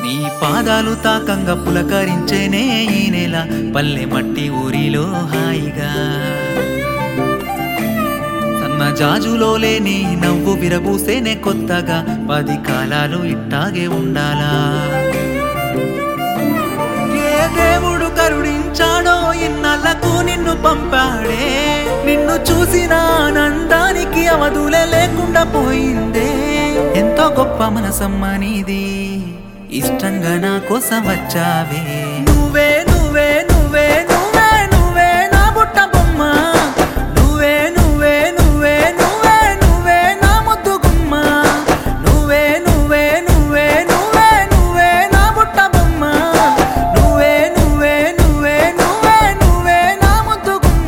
నీ పాదాలు తాకంగా పులకరించేనే ఈ నెల పల్లె మట్టి ఊరిలో హాయిగా సన్న జాజులో లేని నవ్వు విరబూసేనే కొత్తగా పది కాలాలు ఇట్టాగే ఉండాలా ఏ దేవుడు కరుణించాడో ఇన్నాళ్లకు నిన్ను పంపాడే నిన్ను చూసిన ఆనందానికి అవధులే లేకుండా పోయిందే ఎంతో గొప్ప మనసమ్మ నీది ఇష్టంగా నా కోసం వచ్చావే నువ్వే నువ్వే నువ్వే నువ్వే నువ్వే నా బుట్ట బొమ్మ నువ్వే నువ్వే నువ్వే నువ్వే నువ్వే నా ముద్దు గుమ్మ నువ్వే నువ్వే నువ్వే నువ్వే నువ్వే నా బుట్ట బొమ్మ నువ్వే నువ్వే నువ్వే నువ్వే నువ్వే నా ముద్దు గుమ్మ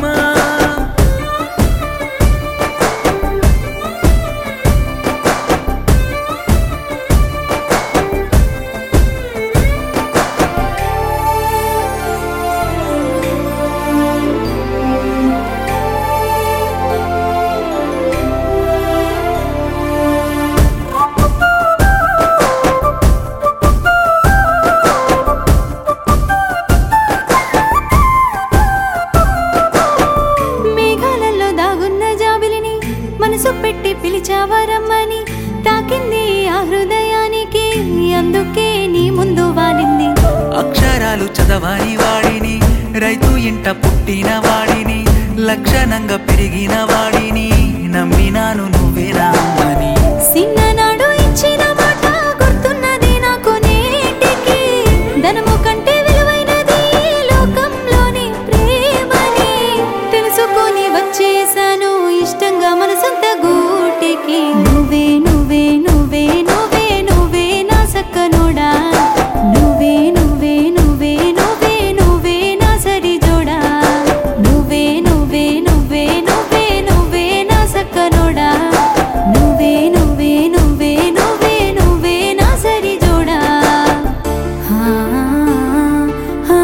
మేఘాలలో దాగున్న జాబిలిని మనసు పెట్టి పిలిచావరమ్మని తాకింది ఆ హృదయానికి అందుకే నీ ముందు వాలింది అక్షరాలు చదవని వాడిని రైతు ఇంట పుట్టిన వాడిని లక్షణంగా పెరిగిన వాడిని నమ్మినాను నువ్వేనా అని సిన్ననాడు ఇచ్చిన మాట గుర్తున్నది నాకు నేటికి ధనము కంటే విలువైనది ఈ లోకంలోని ప్రేమని తెలుసుకొని వచ్చేసాను ఇష్టంగా మనసంత గూటికి నువ్వే నువ్వే నువ్వే నువ్వే నువ్వే నా సక్కనోడా నువ్వే నువ్వే నువ్వే నువ్వే నువ్వే నా సరి జోడా నువ్వే నువ్వే నువ్వే నువ్వే నువ్వే నా సక్కనోడా నువ్వే నువ్వే నువ్వే నువ్వే నువ్వే నా సరి జోడా హా హా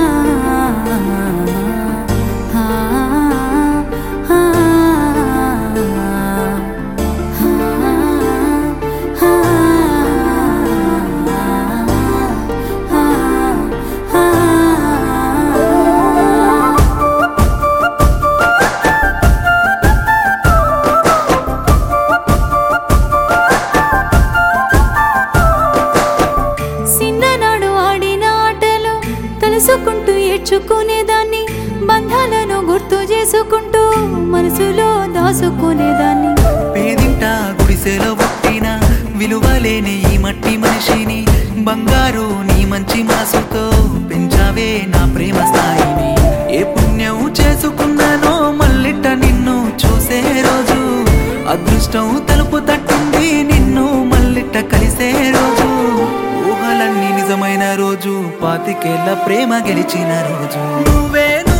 హా హా సిన్ననాడు ఆడిన ఆటలు తలుసుకుంటూ ఏడ్చుకునేదాన్ని బంధాలను గుర్తు చేసుకుంటూ మనసులో దాచుకునేదాన్ని పేదింట గుడిసెలో పుట్టిన విలువలేని ఈ మట్టి మనిషిని బంగారు నీ మంచి మనసుతో పెంచావే నా ప్రేమ స్థాయిని ఏ పుణ్యం చేసుకున్నానో మళ్ళిట నిన్ను చూసే రోజు అదృష్టం తలుపు తట్టింది నిన్ను మళ్ళిట కలిసే రోజు ఊహలన్నీ నిజమైన రోజు పాతికేళ్ల ప్రేమ గెలిచిన రోజు నువ్వే